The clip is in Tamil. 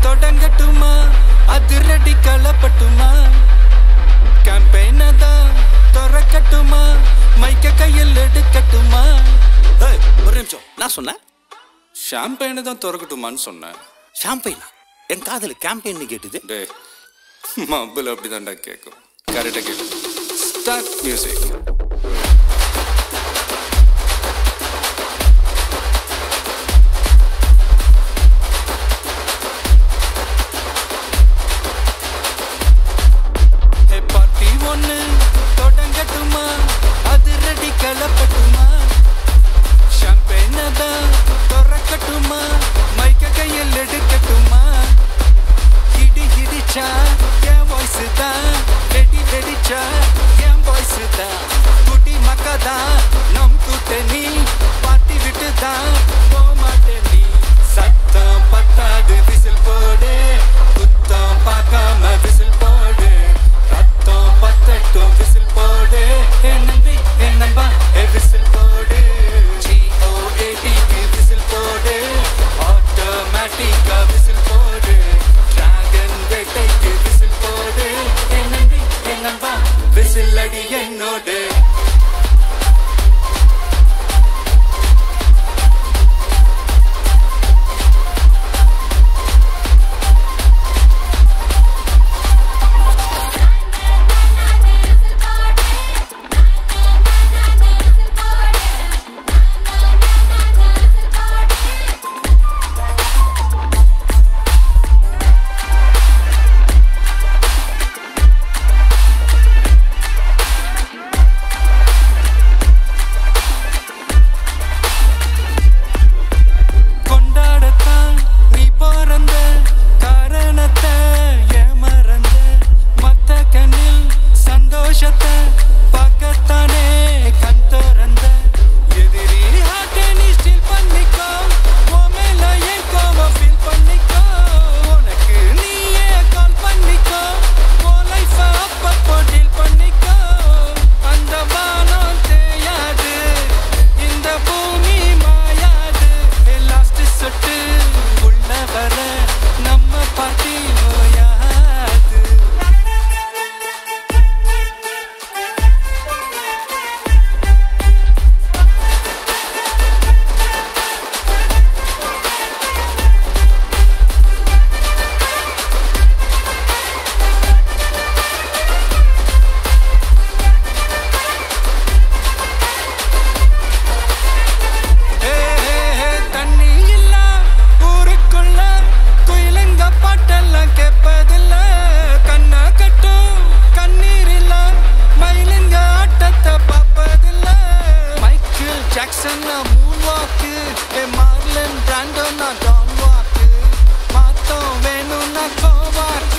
தொடங்கட்டுமா அதிரடி கலப்பட்டுமா கேம்பெயினை தான் திறக்கட்டுமா மைக்க கையில் எடுக்கட்டுமா ஏய், ஒரு நிமிஷம் நான் சொன்னேன் ஷாம்பெயினை தான் திறக்கட்டுமான்னு சொன்னேன் ஷாம்பைனா என் காதல் கேம்பெயின் கேட்டுது டே மப்பிள் அப்படிதான்டா கேட்கும் கரெக்டாக கேட்கும் ஸ்டார்ட் மியூசிக் ஹே பார்ட்டி ஒன்று தொடங்கட்டுமா அது ரெடி கலப்பட்டுமா ஷாம்பெயினை தான் திறக்கட்டுமா மைக்க கையில் எடுக்கட்டுமா இடி இடிச்சா என் வாய்ஸ் தான் வெடி வெடிச்சா என் வாய்ஸ் தான் குட்டி மக்கா தான் நம் கூட்டணி பாட்டி விட்டு தான் போக மாட்டேன் நீ சத்தம் பத்தாது விசில் போடு குத்தம் பார்க்காம விசில் போடு ரத்தம் பத்தட்டும் விசில் போடு ஏ நம்பி ஏ நம்பா ஏ விசில் போடு ஜிஓஏடிக்கு விசில் போடு ஆட்டோமேட்டிக்கா விசில் போடு டிராகன் வேட்டைக்கு விசில் போடு ஏ நம்பி ஏ நம்பா விசில் அடி என்னோடு கொண்டாடத்தான் நீ பிறந்த காரணத்தை ஏமறந்த மத்த கண்ணில் சந்தோஷத்தை பார்க்கத்தானே கண் திறந்த எதிரி ஹார்ட்டை நீ ஸ்டில் பண்ணிக்கோ உன் மேல என் கோவம் ஃபீல் பண்ணிக்கோ உனக்கு நீயே கால் பண்ணிக்கோ உன் லைஃப அப்பப்போ டீல் பண்ணிக்கோ அந்த வானம் தேயாது இந்த பூமி மாயாது லாஸ்ட் சொட்டு உள்ள வர நம்ம பாட்டி நோயாது ஹே, ஹே, ஹே, தண்ணி இல்ல ஊருக்குள்ள குயிலுங்க பாட்டெல்லாம் கேட்பதில்ல கண்ணா கட்டும் கண்ணீர் இல்ல மயிலுங்க ஆட்டத்தை பார்ப்பதில்ல Michael Jackson moon walk Marlon Brando நான் டான் வாக்கு மாத்தம் வேணும்னா கோவாக்கு